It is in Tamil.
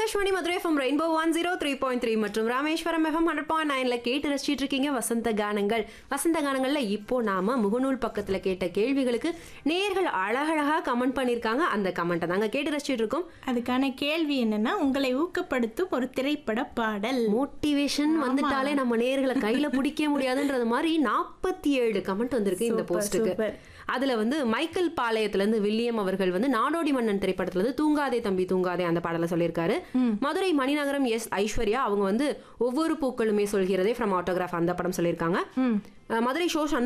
Akashvani Madurai FM rainbow one zero three point three மற்றும் ராமேஸ்வரம் எஃப்எம் ஹண்ட்ரட் பாயிண்ட் நைன்ல கேட்டு ரசிச்சிட்டு இருக்கீங்க வசந்த கானங்கள் வசந்த கானங்கள்ல இப்போ நாம முகநூல் பக்கத்துல கேட்ட கேள்விகளுக்கு நேர்கள் அழகழகா கமெண்ட் பண்ணிருக்காங்க அந்த கமெண்ட்டை தாங்க கேட்டு ரசிச்சிட்டு இருக்கோம் அதுக்கான கேள்வி என்னன்னா உங்களை ஊக்கப்படுத்தும் ஒரு திரைப்பட பாடல் மோட்டிவேஷன் வந்துட்டாலே நம்ம நேர்களை கையில பிடிக்க முடியாதுன்றது மாதிரி நாற்பத்தி ஏழு கமெண்ட் வந்திருக்கு இந்த Super, போஸ்ட்டுக்கு super. அதுல வந்து மைக்கேல் பாளையத்துல இருந்து வில்லியம் அவர்கள் வந்து நாடோடி மன்னன் திரைப்படத்துல இருந்து தூங்காதே தம்பி தூங்காதே அந்த பாடலை சொல்லியிருக்காரு மதுரை மணிநகரம் எஸ் ஐஸ்வர்யா அவங்க வந்து ஒவ்வொரு பூக்களுமே சொல்கிறதே ஃப்ரம் ஆட்டோகிராஃப் அந்த படம் சொல்லியிருக்காங்க அஹ் மதுரை ஷோ